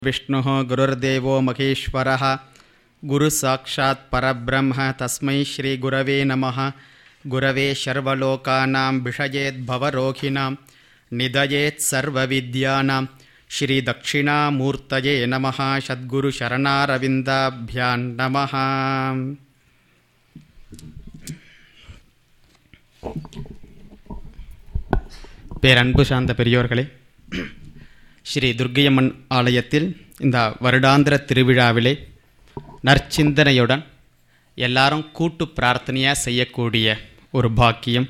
विष्णुः गुरुर्देवो महेश्वरः गुरुसाक्षात् परब्रह्म तस्मै श्रीगुरवे नमः गुरवे सर्वलोकानां विषयेद्भवरोगिणां निधयेत् सर्वविद्यानां श्रीदक्षिणामूर्तये नमः सद्गुरुशरणारविन्दाभ्यां नमः பேரன்பு சார்ந்த பெரியோர்களே ஸ்ரீ துர்க்கையம்மன் ஆலயத்தில் இந்த வருடாந்திர திருவிழாவிலே நற்சிந்தனையுடன் எல்லாரும் கூட்டு பிரார்த்தனையாக செய்யக்கூடிய ஒரு பாக்கியம்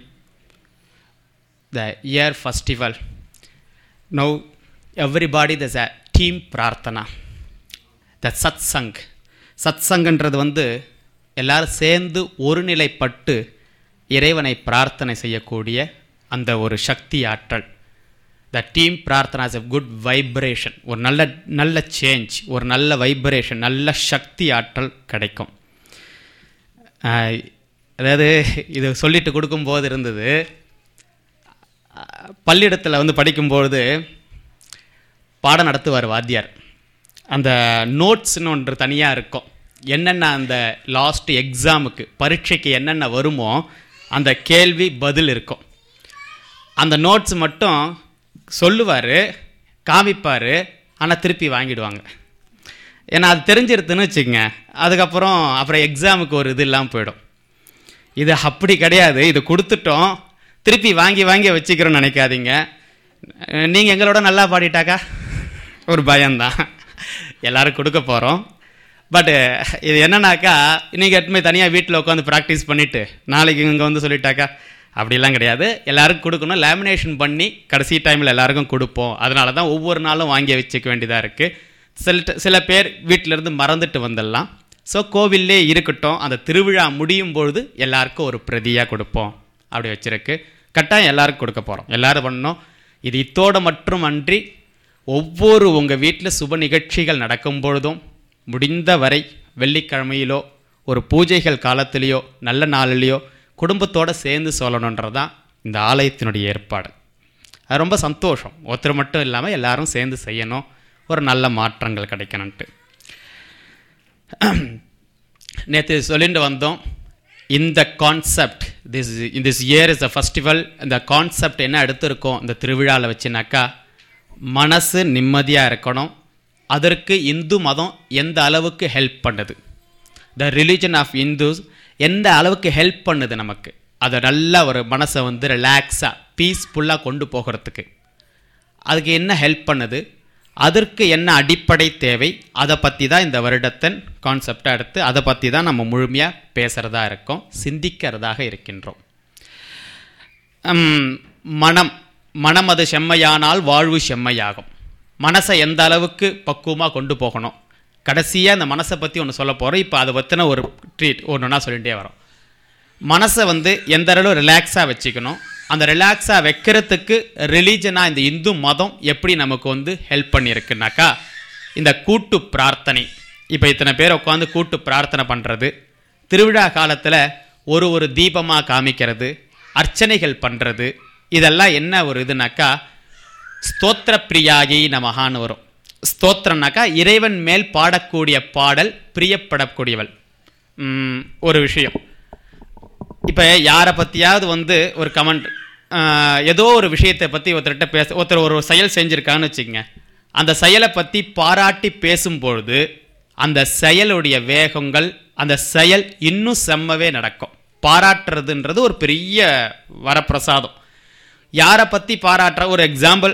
the year festival now everybody thus a team Prarthana the satsang சத் சங்கன்றது வந்து எல்லாரும் சேர்ந்து ஒருநிலைப்பட்டு இறைவனை பிரார்த்தனை செய்யக்கூடிய அந்த ஒரு சக்தி ஆற்றல் the team Prarthana is a good vibration ஒரு நல்ல நல்ல சேஞ்ச் ஒரு நல்ல வைப்ரேஷன் நல்ல சக்தி ஆற்றல் கிடைக்கும் ஆஹ், அதாவது இது சொல்லிட்டு கொடுக்கும்போது இருந்தது பள்ளியிடத்தில் வந்து படிக்கும்பொழுது பாடம் நடத்துவார் வாத்தியார் அந்த நோட்ஸ்னு ஒன்று தனியாக இருக்கும் என்னென்ன அந்த லாஸ்ட் எக்ஸாமுக்கு பரீட்சைக்கு என்னென்ன வருமோ அந்த கேள்வி பதில் இருக்கும் அந்த நோட்ஸ் மட்டும் சொல்லுவார் காமிப்பார் ஆனால் திருப்பி வாங்கிடுவாங்க ஏன்னா அது தெரிஞ்சிருதுன்னு வச்சுக்கங்க அதுக்கப்புறம் அப்புறம் எக்ஸாமுக்கு ஒரு இது இல்லாமல் போயிடும் இது அப்படி கிடையாது இது கொடுத்துட்டோம் திருப்பி வாங்கி வாங்கி வச்சுக்கிறோன்னு நினைக்காதீங்க நீங்கள் எங்களோட நல்லா பாடிட்டாக்கா ஒரு பயம்தான் எல்லாரும் கொடுக்க போகிறோம் பட்டு இது என்னன்னாக்கா நீங்கள் எட்டுமே தனியாக வீட்டில் உட்காந்து ப்ராக்டிஸ் பண்ணிவிட்டு நாளைக்கு இங்கே வந்து சொல்லிட்டாக்கா அப்படிலாம் கிடையாது எல்லாருக்கும் கொடுக்கணும் லேமினேஷன் பண்ணி கடைசி டைமில் எல்லாருக்கும் கொடுப்போம் அதனால தான் ஒவ்வொரு நாளும் வாங்கி வச்சுக்க வேண்டியதாக இருக்குது சில சில பேர் வீட்டிலேருந்து மறந்துட்டு வந்துடலாம் ஸோ கோவில்லே இருக்கட்டும் அந்த திருவிழா முடியும் பொழுது எல்லாருக்கும் ஒரு பிரதியாக கொடுப்போம் அப்படி வச்சிருக்கு கட்டாயம் எல்லாருக்கும் கொடுக்க போகிறோம் எல்லாரும் பண்ணணும் இது இத்தோடு மற்றும் அன்றி ஒவ்வொரு உங்கள் வீட்டில் சுப நிகழ்ச்சிகள் நடக்கும் பொழுதும் முடிந்த வரை வெள்ளிக்கிழமையிலோ ஒரு பூஜைகள் காலத்திலேயோ நல்ல நாளிலேயோ குடும்பத்தோடு சேர்ந்து சொல்லணுன்றது தான் இந்த ஆலயத்தினுடைய ஏற்பாடு அது ரொம்ப சந்தோஷம் ஒருத்தர் மட்டும் இல்லாமல் எல்லாரும் சேர்ந்து செய்யணும் ஒரு நல்ல மாற்றங்கள் கிடைக்கணுன்ட்டு நேற்று சொல்லிட்டு வந்தோம் இந்த concept this in this year is a festival இந்த கான்செப்ட் என்ன எடுத்திருக்கோம் இந்த திருவிழாவில் வச்சுனாக்கா மனசு நிம்மதியாக இருக்கணும் அதற்கு இந்து மதம் எந்த அளவுக்கு ஹெல்ப் பண்ணுது த ரிலிஜன் ஆஃப் இந்துஸ் எந்த அளவுக்கு ஹெல்ப் பண்ணுது நமக்கு அதை நல்லா ஒரு மனசை வந்து ரிலாக்ஸாக பீஸ்ஃபுல்லாக கொண்டு போகிறதுக்கு அதுக்கு என்ன ஹெல்ப் பண்ணுது அதற்கு என்ன அடிப்படை தேவை அதை பற்றி தான் இந்த வருடத்தின் கான்செப்டை எடுத்து அதை பற்றி தான் நம்ம முழுமையாக பேசுகிறதா இருக்கோம் சிந்திக்கிறதாக இருக்கின்றோம் ஹம், மனம் மனம் அது செம்மையானால் வாழ்வு செம்மையாகும் மனசை எந்த அளவுக்கு பக்குவமாக கொண்டு போகணும் கடைசியாக அந்த மனசை பற்றி ஒன்று சொல்ல போகிறோம் இப்போ அதை பற்றின ஒரு ட்ரீட் ஒன்றுனா சொல்லிகிட்டே வரோம் மனசை வந்து எந்த அளவு ரிலாக்ஸாக வச்சுக்கணும் அந்த ரிலாக்ஸாக வைக்கிறதுக்கு ரிலீஜனாக இந்த இந்து மதம் எப்படி நமக்கு வந்து ஹெல்ப் பண்ணியிருக்குனாக்கா இந்த கூட்டு பிரார்த்தனை இப்போ இத்தனை பேர் உட்காந்து கூட்டு பிரார்த்தனை பண்ணுறது திருவிழா காலத்தில் ஒரு ஒரு தீபமாக காமிக்கிறது அர்ச்சனைகள் பண்ணுறது இதெல்லாம் என்ன ஒரு இதுனாக்கா ஸ்தோத்திர பிரியாயை நமகான்னு வரும் ஸ்தோத்திரம்னாக்கா இறைவன் மேல் பாடக்கூடிய பாடல் பிரியப்படக்கூடியவள் ம், ஒரு விஷயம் இப்போ யாரை பற்றியாவது வந்து ஒரு கமெண்ட் ஏதோ ஒரு விஷயத்தை பற்றி ஒருத்தர்கிட்ட பேச ஒருத்தர் ஒரு செயல் செஞ்சுருக்கான்னு வச்சுக்கங்க அந்த செயலை பற்றி பாராட்டி பேசும்பொழுது அந்த செயலுடைய வேகங்கள் அந்த செயல் இன்னும் செம்மவே நடக்கும் பாராட்டுறதுன்றது ஒரு பெரிய வரப்பிரசாதம் யாரை பற்றி பாராட்டுற ஒரு எக்ஸாம்பிள்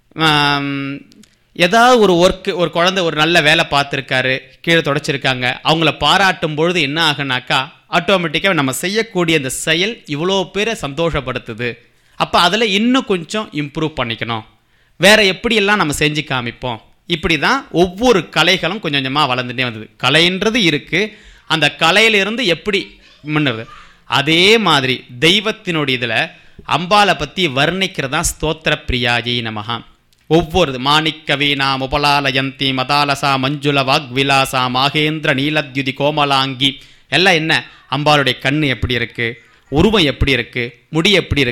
ஏதாவது ஒரு ஒர்க்கு ஒரு குழந்தை ஒரு நல்ல வேலை பார்த்துருக்காரு கீழே தொடச்சிருக்காங்க அவங்கள பாராட்டும் பொழுது என்ன ஆகுனாக்கா ஆட்டோமேட்டிக்காக நம்ம செய்யக்கூடிய இந்த செயல் இவ்வளோ பேரை சந்தோஷப்படுத்துது அப்போ அதில் இன்னும் கொஞ்சம் இம்ப்ரூவ் பண்ணிக்கணும் வேற எப்படியெல்லாம் நம்ம செஞ்சு காமிப்போம் இப்படி தான் ஒவ்வொரு கலைகளும் கொஞ்சம் கொஞ்சமாக வளர்ந்துட்டே வந்தது கலைன்றது இருக்குது அந்த கலையிலிருந்து எப்படி முன்னுறது அதே மாதிரி தெய்வத்தினுடைய இதில் அம்பாலை பற்றி வர்ணிக்கிறதா ஸ்தோத்திர பிரியாஜி நமகா ஒவ்வொரு மாணிக்க வீணாம் உபலாலயந்தி மதாலசா மஞ்சுள வாக்விலாசா மாகேந்திர நீலத்யுதி கோமலாங்கி எல்லாம் என்ன அம்பாளுடைய கண்ணு எப்படி இருக்கு உருவம் எப்படி இருக்கு முடி எப்படி இருக்கு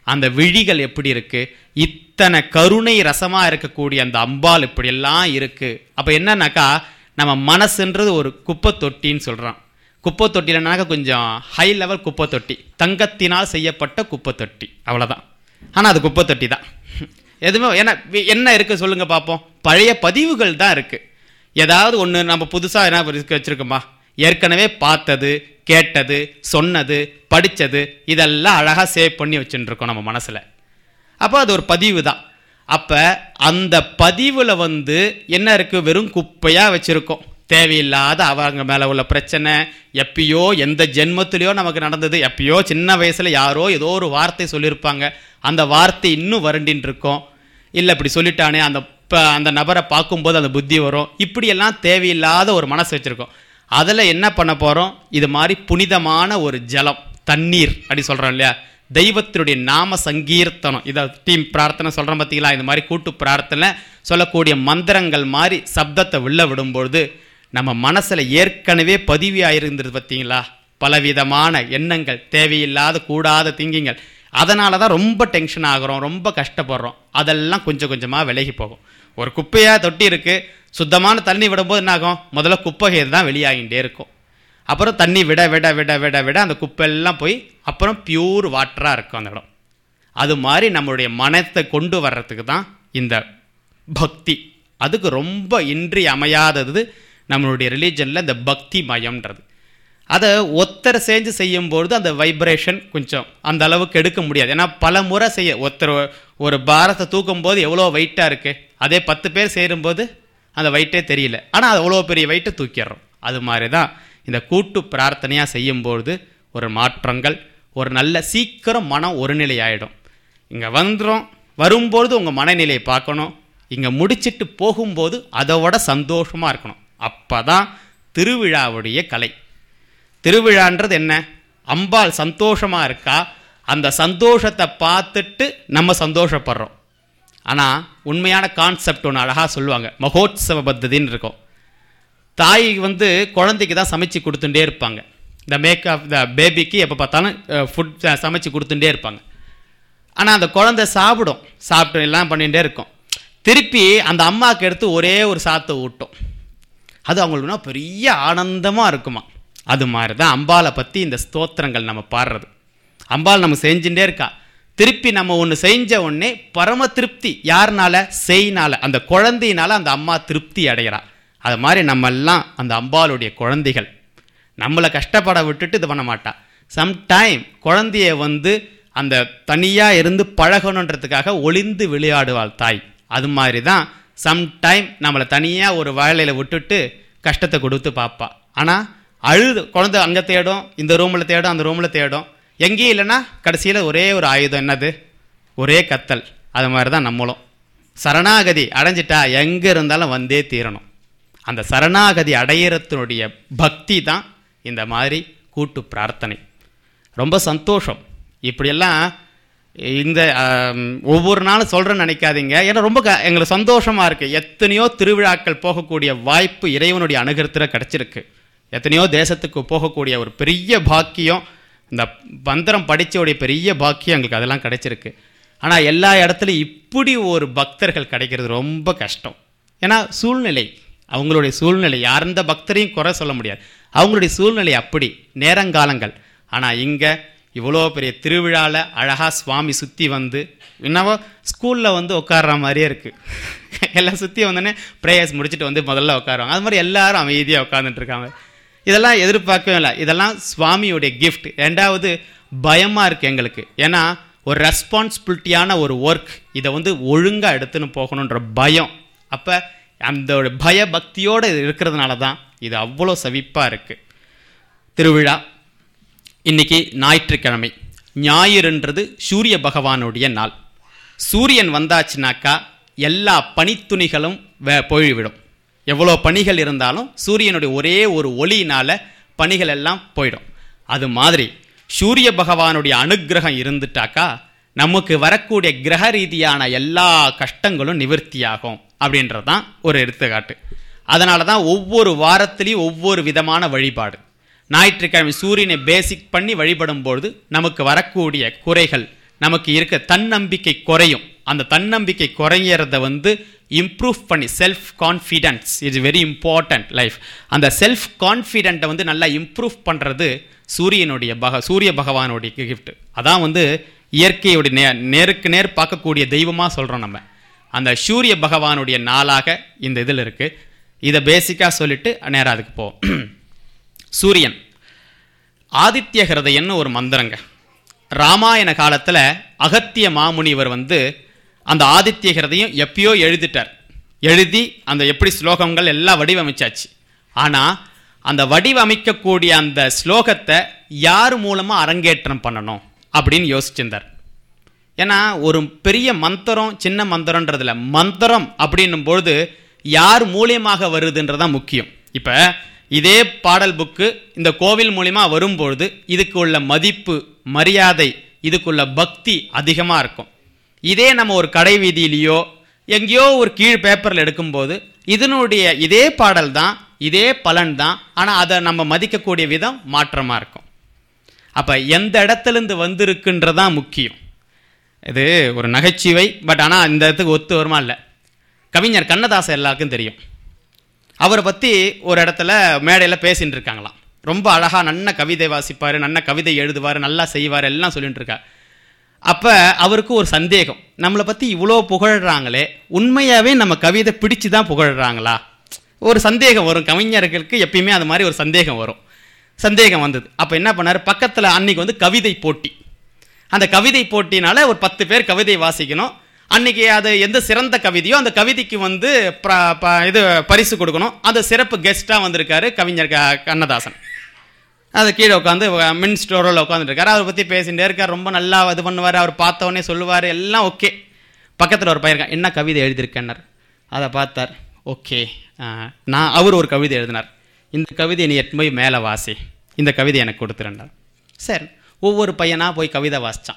அந்த விழிகள் எப்படி இருக்கு இத்தனை கருணை ரசமா இருக்கக்கூடிய அந்த அம்பாள் இப்படியெல்லாம் இருக்கு அப்ப என்னன்னாக்கா நம்ம மனசுன்றது ஒரு குப்பை தொட்டின்னு சொல்றான் குப்பை தொட்டிலனாக்க கொஞ்சம் ஹை லெவல் குப்பை தொட்டி தங்கத்தினால் செய்யப்பட்ட குப்பை தொட்டி அவ்வளவுதான் ஆனா அது குப்பை தொட்டி தான் எதுவுமே என்ன வி- என்ன இருக்கு சொல்லுங்க பார்ப்போம் பழைய பதிவுகள் தான் இருக்கு ஏதாவது ஒன்று நம்ம புதுசாக என்ன இருக்கு வச்சிருக்கோமா ஏற்கனவே பார்த்தது கேட்டது சொன்னது படித்தது இதெல்லாம் அழகாக சேவ் பண்ணி வச்சுட்டு இருக்கோம் நம்ம மனசில் அப்போ அது ஒரு பதிவு தான் அப்போ அந்த பதிவில் வந்து என்ன இருக்குது வெறும் குப்பையாக வச்சுருக்கோம் தேவையில்லாத அவங்க மேலே உள்ள பிரச்சனை எப்பயோ எந்த ஜென்மத்திலையோ நமக்கு நடந்தது எப்பயோ சின்ன வயசில் யாரோ ஏதோ ஒரு வார்த்தை சொல்லியிருப்பாங்க அந்த வார்த்தை இன்னும் வருண்டின்னு இருக்கோம் இல்லை இப்படி சொல்லிட்டானே அந்த ப அந்த நபரை பார்க்கும்போது அந்த புத்தி வரும் இப்படியெல்லாம் தேவையில்லாத ஒரு மனசு வச்சுருக்கோம் அதில் என்ன பண்ண போகிறோம் இது மாதிரி புனிதமான ஒரு ஜலம் தண்ணீர் அப்படி சொல்கிறோம் இல்லையா தெய்வத்தினுடைய நாம சங்கீர்த்தனம் இதை டீம் பிரார்த்தனை சொல்கிறோம் பார்த்தீங்களா இந்த மாதிரி கூட்டு பிரார்த்தனை சொல்லக்கூடிய மந்திரங்கள் மாதிரி சப்தத்தை வெளில விடும்பொழுது நம்ம மனசில் ஏற்கனவே பதிவு ஆயிருந்தது பார்த்தீங்களா பலவிதமான எண்ணங்கள் தேவையில்லாத கூடாத திங்கிங்கள் அதனால தான் ரொம்ப டென்ஷன் ஆகுறோம் ரொம்ப கஷ்டப்படுறோம் அதெல்லாம் கொஞ்சம் கொஞ்சமாக விலகி போகும் ஒரு குப்பையாக தொட்டி இருக்கு சுத்தமான தண்ணி விடும்போது என்ன ஆகும் முதல்ல குப்பைகள் தான் வெளியாகிட்டே இருக்கும் அப்புறம் தண்ணி விட விட விட விட விட அந்த குப்பையெல்லாம் போய் அப்புறம் பியூர் வாட்டராக இருக்கும் அந்த இடம் அது மாதிரி நம்மளுடைய மனத்தை கொண்டு வர்றதுக்கு தான் இந்த பக்தி அதுக்கு ரொம்ப இன்றி அமையாதது நம்மளுடைய ரிலீஜனில் இந்த பக்தி மயம்ன்றது அதை ஒத்தரை சேர்ந்து செய்யும்பொழுது அந்த வைப்ரேஷன் கொஞ்சம் அந்த அளவுக்கு எடுக்க முடியாது ஏன்னா பல முறை செய்ய ஒருத்தர் ஒரு பாரத்தை தூக்கும் போது எவ்வளோ வெயிட்டாக இருக்குது அதே பத்து பேர் சேரும்போது அந்த வெயிட்டே தெரியல ஆனால் அது அவ்வளோ பெரிய வெயிட்டை தூக்கிடுறோம் அது மாதிரி தான் இந்த கூட்டு பிரார்த்தனையாக செய்யும்பொழுது ஒரு மாற்றங்கள் ஒரு நல்ல சீக்கிரம் மனம் ஒருநிலை ஆகிடும் இங்கே வந்துடும் வரும்பொழுது உங்கள் மனநிலையை பார்க்கணும் இங்கே முடிச்சிட்டு போகும்போது அதோட சந்தோஷமாக இருக்கணும் அப்போ தான் திருவிழாவுடைய கலை திருவிழான்றது என்ன அம்பாள் சந்தோஷமா இருக்கா அந்த சந்தோஷத்தை பார்த்துட்டு நம்ம சந்தோஷப்படுறோம் ஆனால் உண்மையான கான்செப்ட் ஒன்று அழகாக சொல்லுவாங்க மகோத்சவ பத்ததின்னு இருக்கும் தாய் வந்து குழந்தைக்கு தான் சமைச்சு கொடுத்துட்டே இருப்பாங்க இந்த மேக்கப் த பேபிக்கு எப்போ பார்த்தாலும் ஃபுட் சமைச்சு கொடுத்துட்டே இருப்பாங்க ஆனால் அந்த குழந்தை சாப்பிடும் சாப்பிட்டு எல்லாம் பண்ணிகிட்டே இருக்கும் திருப்பி அந்த அம்மாவுக்கு எடுத்து ஒரே ஒரு சாத்தை ஊட்டும் அது அவங்களுக்குனா பெரிய ஆனந்தமாக இருக்குமா அது மாதிரி தான் அம்பாளை பற்றி இந்த ஸ்தோத்திரங்கள் நம்ம பாடுறது அம்பாள் நம்ம செஞ்சுட்டே இருக்கா திருப்பி நம்ம ஒன்று செஞ்ச உடனே பரம திருப்தி யாருனால செய்யினால அந்த குழந்தையினால அந்த அம்மா திருப்தி அடைகிறா அது மாதிரி நம்ம எல்லாம் அந்த அம்பாளுடைய குழந்தைகள் நம்மளை கஷ்டப்பட விட்டுட்டு இது பண்ண மாட்டா சம்டைம் குழந்தைய வந்து அந்த தனியாக இருந்து பழகணுன்றதுக்காக ஒளிந்து விளையாடுவாள் தாய் அது மாதிரி தான் சம்டைம் நம்மளை தனியாக ஒரு வேலையில் விட்டுட்டு கஷ்டத்தை கொடுத்து பார்ப்பா ஆனால் அழுது குழந்தை அங்கே தேடும் இந்த ரூமில் தேடும் அந்த ரூமில் தேடும் எங்கேயும் இல்லைன்னா கடைசியில் ஒரே ஒரு ஆயுதம் என்னது ஒரே கத்தல் அது மாதிரி தான் நம்மளும் சரணாகதி அடைஞ்சிட்டா எங்கே இருந்தாலும் வந்தே தீரணும் அந்த சரணாகதி அடையிறத்தினுடைய பக்தி தான் இந்த மாதிரி கூட்டு பிரார்த்தனை ரொம்ப சந்தோஷம் இப்படியெல்லாம் இந்த ஆம், ஒவ்வொரு நாளும் சொல்கிறேன்னு நினைக்காதீங்க ஏன்னா ரொம்ப க எங்களுக்கு சந்தோஷமாக இருக்குது எத்தனையோ திருவிழாக்கள் போகக்கூடிய வாய்ப்பு இறைவனுடைய அனுகிரகத்தில் கிடச்சிருக்கு எத்தனையோ தேசத்துக்கு போகக்கூடிய ஒரு பெரிய பாக்கியம் இந்த மந்திரம் படித்தவுடைய பெரிய பாக்கியம் எங்களுக்கு அதெல்லாம் கிடைச்சிருக்கு ஆனால் எல்லா இடத்துலையும் இப்படி ஒரு பக்தர்கள் கிடைக்கிறது ரொம்ப கஷ்டம் ஏன்னா சூழ்நிலை அவங்களுடைய சூழ்நிலை யார் எந்த பக்தரையும் குறை சொல்ல முடியாது அவங்களுடைய சூழ்நிலை அப்படி நேரங்காலங்கள் ஆனால் இங்கே இவ்வளோ பெரிய திருவிழாவில் அழகாக சுவாமி சுற்றி வந்து என்னவோ ஸ்கூலில் வந்து உட்கார்ற மாதிரியே இருக்குது எல்லாம் சுற்றி வந்தோடனே ப்ரேயர்ஸ் முடிச்சுட்டு வந்து முதல்ல உட்காருவாங்க அது மாதிரி எல்லாரும் அமைதியாக உட்காந்துட்டு இருக்காங்க இதெல்லாம் எதிர்பார்க்கவே இல்லை இதெல்லாம் சுவாமியுடைய கிஃப்ட் ரெண்டாவது பயமாக இருக்குது எங்களுக்கு ஏன்னா ஒரு ரெஸ்பான்சிபிலிட்டியான ஒரு ஒர்க் இதை வந்து ஒழுங்காக எடுத்துன்னு போகணுன்ற பயம் அப்போ அந்த ஒரு பய பக்தியோடு இருக்கிறதுனால தான் இது அவ்வளோ சவிப்பாக இருக்குது திருவிழா இன்னைக்கு ஞாயிற்றுக்கிழமை ஞாயிறுன்றது சூரிய பகவானுடைய நாள் சூரியன் வந்தாச்சுனாக்கா எல்லா பனித்துணிகளும் வே போய்விடும் எவ்வளோ பனிகள் இருந்தாலும் சூரியனுடைய ஒரே ஒரு ஒளியினால பனிகள் எல்லாம் போயிடும் அது மாதிரி சூரிய பகவானுடைய அனுக்கிரகம் இருந்துட்டாக்கா நமக்கு வரக்கூடிய கிரக ரீதியான எல்லா கஷ்டங்களும் நிவர்த்தியாகும் அப்படின்றது தான் ஒரு எடுத்துக்காட்டு அதனால தான் ஒவ்வொரு வாரத்திலையும் ஒவ்வொரு விதமான வழிபாடு ஞாயிற்றுக்கிழமை சூரியனை பேசிக் பண்ணி வழிபடும் பொழுது நமக்கு வரக்கூடிய குறைகள் நமக்கு இருக்க தன்னம்பிக்கை குறையும் அந்த தன்னம்பிக்கை குறையறத வந்து இம்ப்ரூவ் பண்ணி self confidence is very important life அந்த செல்ஃப் கான்ஃபிடென்ட்டை வந்து நல்லா இம்ப்ரூவ் பண்ணுறது சூரியனுடைய பக சூரிய பகவானுடைய கிஃப்ட் அதான் வந்து இயற்கையோட நே நேருக்கு நேர் பார்க்கக்கூடிய தெய்வமாக சொல்கிறோம் நம்ம அந்த சூரிய பகவானுடைய நாளாக இந்த இதில் இருக்குது இதை பேசிக்காக சொல்லிட்டு நேராக அதுக்கு போவோம் சூரியன் ஆதித்ய ஹிருதயன்னு ஒரு மந்திரங்க ராமாயண காலத்தில் அகத்திய மாமுனிவர் வந்து அந்த ஆதித்ய ஹிருதயம் எப்பயோ எழுதிட்டார் எழுதி அந்த எப்படி ஸ்லோகங்கள் எல்லாம் வடிவமைச்சாச்சு ஆனால் அந்த வடிவமைக்கக்கூடிய அந்த ஸ்லோகத்தை யார் மூலமாக அரங்கேற்றம் பண்ணணும் அப்படின்னு யோசிச்சிருந்தார் ஏன்னா ஒரு பெரிய மந்திரம் சின்ன மந்திரன்றதுல மந்திரம் அப்படின்னும் பொழுது யார் மூலியமாக வருதுன்றதான் முக்கியம் இப்போ இதே பாடல் புக்கு இந்த கோவில் மூலியமா வரும்பொழுது இதுக்கு உள்ள மதிப்பு மரியாதை இதுக்குள்ள பக்தி அதிகமாக இருக்கும் இதே நம்ம ஒரு கடை வீதியிலையோ எங்கேயோ ஒரு கீழ் பேப்பரில் எடுக்கும்போது இதனுடைய இதே பாடல் தான் இதே பலன் தான் ஆனால் அதை நம்ம மதிக்கக்கூடிய விதம் மாற்றமாக இருக்கும் அப்போ எந்த இடத்துலேருந்து வந்திருக்குன்றதான் முக்கியம் இது ஒரு நகைச்சுவை பட் ஆனால் இந்த இடத்துக்கு ஒத்து வருமா இல்லை கவிஞர் கண்ணதாசன் எல்லாருக்கும் தெரியும் அவரை பற்றி ஒரு இடத்துல மேடையில் பேசின்னு இருக்காங்களாம் ரொம்ப அழகாக நன்ன கவிதை வாசிப்பார் நன்ன கவிதை எழுதுவார் நல்லா செய்வார் எல்லாம் சொல்லிட்டு இருக்கார் அப்போ அவருக்கு ஒரு சந்தேகம் நம்மளை பற்றி இவ்வளோ புகழ்கிறாங்களே உண்மையாகவே நம்ம கவிதை பிடிச்சு தான் புகழ்கிறாங்களா ஒரு சந்தேகம் வரும் கவிஞர்களுக்கு எப்பயுமே அது மாதிரி ஒரு சந்தேகம் வரும் சந்தேகம் வந்தது அப்போ என்ன பண்ணார் பக்கத்தில் அன்னைக்கு வந்து கவிதை போட்டி அந்த கவிதை போட்டினால ஒரு பத்து பேர் கவிதை வாசிக்கணும் அன்னைக்கு அது எந்த சிறந்த கவிதையோ அந்த கவிதைக்கு வந்து ப- ப- இது பரிசு கொடுக்கணும் அந்த சிறப்பு கெஸ்ட்டாக வந்திருக்காரு கவிஞர் க- கண்ணதாசன் அது கீழே உட்காந்து மின் ஸ்டோரில் உட்காந்துருக்காரு அவரை பற்றி பேசிகிட்டே இருக்கார் ரொம்ப நல்லா இது பண்ணுவார் அவர் பார்த்த உடனே சொல்லுவார் எல்லாம் ஓகே பக்கத்தில் ஒரு பையன் இருக்கான் என்ன கவிதை எழுதியிருக்கேன்னார் அதை பார்த்தார் ஓகே நான் அவர் ஒரு கவிதை எழுதினார் இந்த கவிதை நீ எட்டு போய் மேலே வாசி இந்த கவிதை எனக்கு கொடுத்துருந்தார் சரி ஒவ்வொரு பையனாக போய் கவிதை வாசித்தான்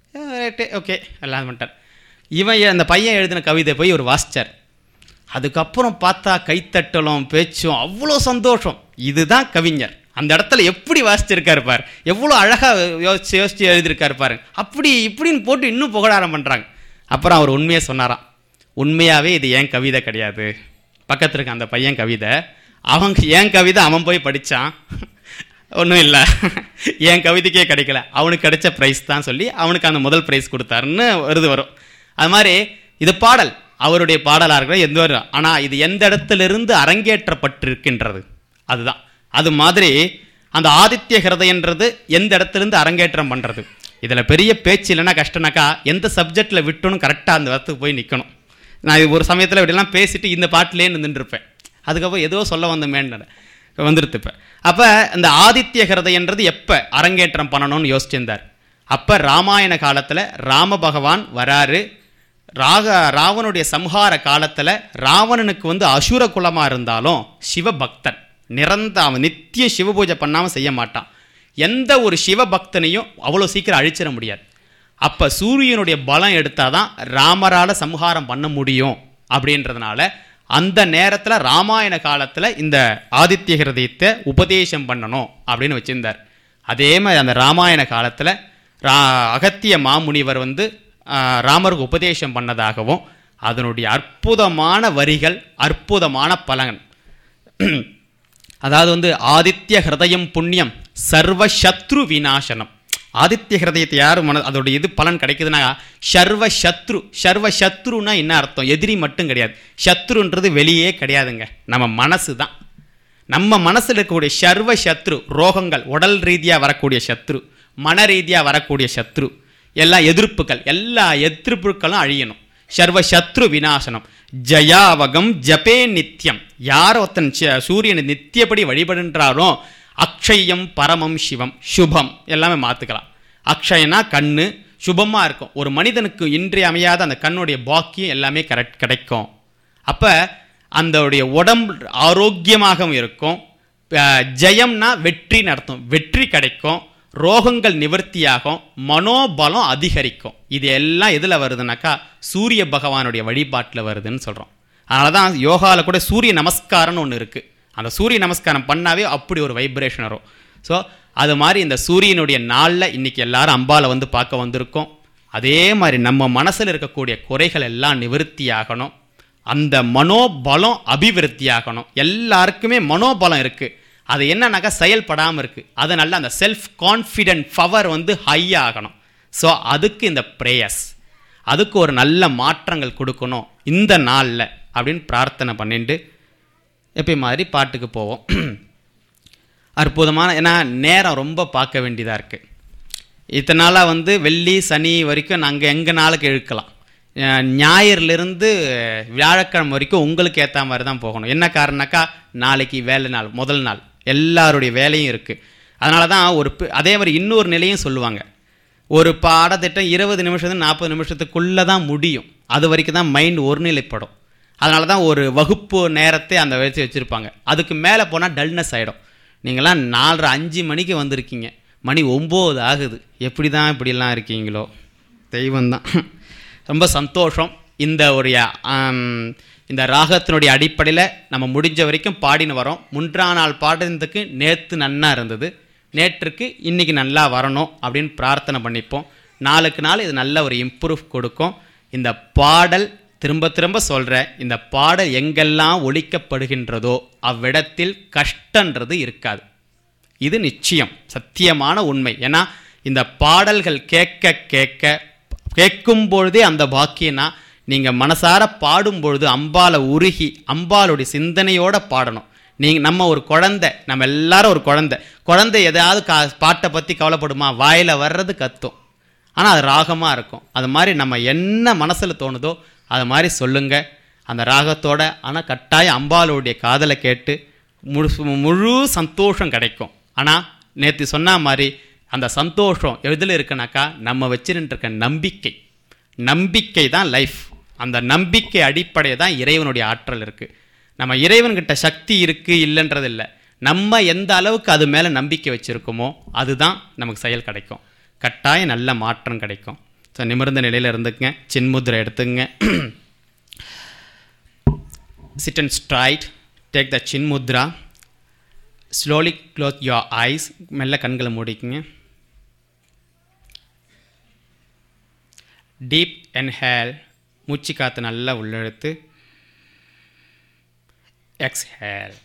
ஓகே எல்லாம் பண்ணிட்டார் இவன் எ- அந்த பையன் எழுதின கவிதை போய் ஒரு வாசிச்சார் அதுக்கப்புறம் பார்த்தா கைத்தட்டலும் பேச்சும் அவ்வளோ சந்தோஷம் இதுதான் கவிஞர் அந்த இடத்துல எப்படி வாசிச்சிருக்காரு பாரு எவ்வளோ அழகாக யோசிச்சு யோசிச்சு எழுதியிருக்காரு பாரு அப்படி இப்படின்னு போட்டு இன்னும் புகழாரம் பண்ணுறாங்க அப்புறம் அவர் உண்மையை சொன்னாராம் உண்மையாகவே இது ஏன் கவிதை கிடையாது பக்கத்தில் இருக்க அந்த பையன் கவிதை அவங்க ஏன் கவிதை அவன் போய் படித்தான் ஒன்றும் இல்லை என் கவிதைக்கே கிடைக்கல அவனுக்கு கிடைச்ச ப்ரைஸ் தான் சொல்லி அவனுக்கு அந்த முதல் ப்ரைஸ் கொடுத்தாருன்னு வருது வரும் அது மாதிரி இது பாடல் அவருடைய பாடலாக இருக்கிற எந்த ஒரு ஆனால் இது எந்த இடத்திலிருந்து அரங்கேற்றப்பட்டிருக்கின்றது அதுதான் அது மாதிரி அந்த ஆதித்ய ஹிருதயன்றது எந்த இடத்துலேருந்து அரங்கேற்றம் பண்ணுறது இதில் பெரிய பேச்சு இல்லைன்னா கஷ்டம்னாக்கா எந்த சப்ஜெக்டில் விட்டணும் கரெக்டாக அந்த இடத்துக்கு போய் நிற்கணும் நான் இது ஒரு சமயத்தில் இப்படிலாம் பேசிட்டு இந்த பாட்டிலே நின்றுருப்பேன் அதுக்கப்புறம் ஏதோ சொல்ல வந்தமேன்னு வந்துருது இப்போ அப்போ இந்த ஆதித்ய ஹிருதயன்றது எப்போ அரங்கேற்றம் பண்ணணும்னு யோசிச்சிருந்தார் அப்போ ராமாயண காலத்தில் ராம பகவான் வராரு ராக ராவனுடைய சம்ஹார காலத்தில் ராவணனுக்கு வந்து அசுர குலமாக இருந்தாலும் சிவபக்தன் நிரந்த அவன் நித்தியம் சிவபூஜை பண்ணாமல் செய்ய மாட்டான் எந்த ஒரு சிவபக்தனையும் அவ்வளோ சீக்கிரம் அழிச்சிட முடியாது அப்போ சூரியனுடைய பலம் எடுத்தாதான் ராமரால் சம்ஹாரம் பண்ண முடியும் அப்படின்றதுனால அந்த நேரத்தில் ராமாயண காலத்தில் இந்த ஆதித்ய ஹிருதயத்தை உபதேசம் பண்ணணும் அப்படின்னு வச்சிருந்தார் அதே மாதிரி அந்த ராமாயண காலத்தில் ரா அகத்திய மாமுனிவர் வந்து ஆ, ராமருக்கு உபதேசம் பண்ணதாகவும் அதனுடைய அற்புதமான வரிகள் அற்புதமான பலன் அதாவது வந்து ஆதித்ய ஹிருதயம் புண்ணியம் சர்வ சத்ரு விநாசனம் ஆதித்ய ஹிருதயத்தை யார் மன அதோட இது பலன் கிடைக்குதுன்னா சர்வ சத்ரு சர்வ சத்ருன்னா என்ன அர்த்தம் எதிரி மட்டும் கிடையாது சத்ருன்றது வெளியே கிடையாதுங்க நம்ம மனசு தான் நம்ம மனசில் இருக்கக்கூடிய சர்வ சத்ரு ரோகங்கள் உடல் ரீதியாக வரக்கூடிய சத்ரு மன ரீதியாக வரக்கூடிய சத்ரு எல்லா எதிர்ப்புகள் எல்லா எதிர்ப்புகளும் அழியணும் சர்வ சத்ரு விநாசனம் ஜயாவகம் ஜபே நித்தியம் யார் ஒருத்தன் ச- சூரியனை நித்தியப்படி வழிபடுன்றாரோ அக்ஷயம் பரமம் சிவம் சுபம் எல்லாமே மாற்றுக்கலாம் அக்ஷயனா கண்ணு சுபமாக இருக்கும் ஒரு மனிதனுக்கு இன்றியமையாத அந்த கண்ணுடைய பாக்கியம் எல்லாமே கரெக்ட் கிடைக்கும் அப்போ அந்தோடைய உடம்பு ஆரோக்கியமாகவும் இருக்கும் அஹ் ஜெயம்னா வெற்றின்னு அர்த்தம் வெற்றி கிடைக்கும் ரோகங்கள் நிவர்த்தியாகும் மனோபலம் அதிகரிக்கும் இது எல்லாம் எதில் வருதுனாக்கா சூரிய பகவானுடைய வழிபாட்டில் வருதுன்னு சொல்கிறோம் அதனால தான் யோகாவில் கூட சூரிய நமஸ்காரம்னு ஒன்று இருக்குது அந்த சூரிய நமஸ்காரம் பண்ணாவே அப்படி ஒரு வைப்ரேஷன் வரும் ஸோ அது மாதிரி இந்த சூரியனுடைய நாளில் இன்னைக்கு எல்லாரும் அம்பாலை வந்து பார்க்க வந்திருக்கோம் அதே மாதிரி நம்ம மனசில் இருக்கக்கூடிய குறைகள் எல்லாம் நிவர்த்தியாகணும் அந்த மனோபலம் அபிவிருத்தியாகணும் எல்லாருக்குமே மனோபலம் இருக்குது அது என்னன்னாக்கா செயல்படாமல் இருக்குது அதனால அந்த செல்ஃப் கான்ஃபிடென்ட் பவர் வந்து ஹை ஆகணும் ஸோ அதுக்கு இந்த ப்ரேயர்ஸ் அதுக்கு ஒரு நல்ல மாற்றங்கள் கொடுக்கணும் இந்த நாளில் அப்படின்னு பிரார்த்தனை பண்ணிட்டு எப்பயும் மாதிரி பாட்டுக்கு போவோம் அற்புதமான ஏன்னா நேரம் ரொம்ப பார்க்க வேண்டியதாக இருக்குது இத்தனை நாளாக வந்து வெள்ளி சனி வரைக்கும் நாங்கள் எங்கள் நாளுக்கு இழுக்கலாம் அஹ் ஞாயிறிலிருந்து வியாழக்கிழமை வரைக்கும் உங்களுக்கு ஏற்ற மாதிரி தான் போகணும் என்ன காரணம்னாக்கா நாளைக்கு வேலை நாள் முதல் நாள் எல்லாருடைய வேலையும் இருக்குது அதனால தான் ஒரு பி- அதே மாதிரி இன்னொரு நிலையும் சொல்லுவாங்க ஒரு பாடத்திட்டம் இருபது நிமிஷத்து நாற்பது நிமிஷத்துக்குள்ளே தான் முடியும் அது வரைக்கும் தான் மைண்ட் ஒருநிலைப்படும் அதனால தான் ஒரு வகுப்பு நேரத்தை அந்த வச்சு வச்சுருப்பாங்க அதுக்கு மேலே போனால் டல்னஸ் ஆகிடும் நீங்களாம் நாலரை அஞ்சு மணிக்கு வந்திருக்கீங்க மணி ஒம்பது ஆகுது எப்படி தான் இப்படிலாம் இருக்கீங்களோ தெய்வம்தான் ரொம்ப சந்தோஷம் இந்த ஒரு ஆம், இந்த ராகத்தினுடைய அடிப்படையில் நம்ம முடிஞ்ச வரைக்கும் பாடின்னு வரோம் முன்றா நாள் பாடுறதுக்கு நேற்று நன்னா இருந்தது நேற்றுக்கு இன்னைக்கு நல்லா வரணும் அப்படின்னு பிரார்த்தனை பண்ணிப்போம் நாளுக்கு நாள் இது நல்ல ஒரு இம்ப்ரூவ் கொடுக்கும் இந்த பாடல் திரும்ப திரும்ப சொல்கிறேன் இந்த பாடல் எங்கெல்லாம் ஒழிக்கப்படுகின்றதோ அவ்விடத்தில் கஷ்டன்றது இருக்காது இது நிச்சயம் சத்தியமான உண்மை ஏன்னா இந்த பாடல்கள் கேட்க கேட்க கேட்கும் பொழுதே அந்த பாக்கியனா நீங்கள் மனசார பாடும் பொழுது அம்பால உருகி அம்பாளுடைய சிந்தனையோட பாடணும் நீங்க நம்ம ஒரு குழந்தை நம்ம எல்லாரும் ஒரு குழந்தை குழந்தை எதாவது கா பாட்டை பற்றி கவலைப்படுமா வாயில் வர்றது கத்தும் ஆனால் அது ராகமாக இருக்கும் அது மாதிரி நம்ம என்ன மனசில் தோணுதோ அது மாதிரி சொல்லுங்க அந்த ராகத்தோட ஆனால் கட்டாயம் அம்பாளுடைய காதலை கேட்டு முழு முழு சந்தோஷம் கிடைக்கும் ஆனால் நேற்று சொன்ன மாதிரி அந்த சந்தோஷம் எதில் இருக்குனாக்கா நம்ம வச்சுருக்க நம்பிக்கை நம்பிக்கை தான் லைஃப் அந்த நம்பிக்கை அடிப்படையை தான் இறைவனுடைய ஆற்றல் இருக்குது நம்ம இறைவன்கிட்ட சக்தி இருக்குது இல்லைன்றது இல்லை நம்ம எந்த அளவுக்கு அது மேலே நம்பிக்கை வச்சுருக்கோமோ அதுதான் நமக்கு செயல் கிடைக்கும் கட்டாயம் நல்ல மாற்றம் கிடைக்கும் ஸோ நிமிர்ந்த நிலையில் இருந்துக்குங்க சின்முத்திரை எடுத்துங்க sit and straight take the chin mudra slowly close your eyes மெல்ல கண்களை மூடிக்குங்க டீப் inhale மூச்சு காற்று நல்லா உள்ளெடுத்து எக்ஸ்ஹேல்